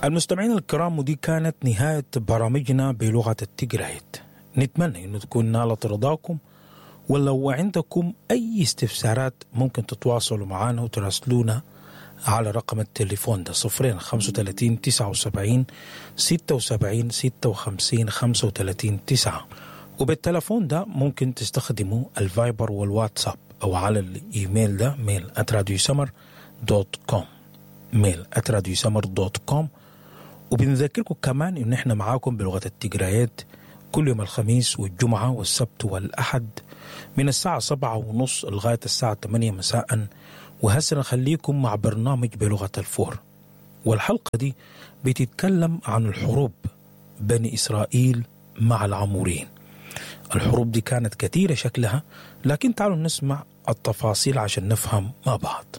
المستمعين الكرام ودي كانت نهاية برامجنا بلغة التجرايت نتمنى أنه تكون نالت رضاكم ولو عندكم أي استفسارات ممكن تتواصلوا معنا وتراسلونا على رقم التليفون ده صفرين خمسة وتلاتين تسعة وسبعين ستة وسبعين ستة وخمسين خمسة وتلاتين تسعة وبالتلفون ده ممكن تستخدموا الفايبر والواتساب أو على الإيميل ده ميل أتراديو سمر دوت كوم ميل أتراديو سمر دوت كوم وبنذكركم كمان إن إحنا معاكم بلغة التجرايات كل يوم الخميس والجمعة والسبت والأحد من الساعة سبعة ونص لغاية الساعة 8 مساء وهسه نخليكم مع برنامج بلغة الفور والحلقة دي بتتكلم عن الحروب بني إسرائيل مع العموريين الحروب دي كانت كثيرة شكلها لكن تعالوا نسمع التفاصيل عشان نفهم مع بعض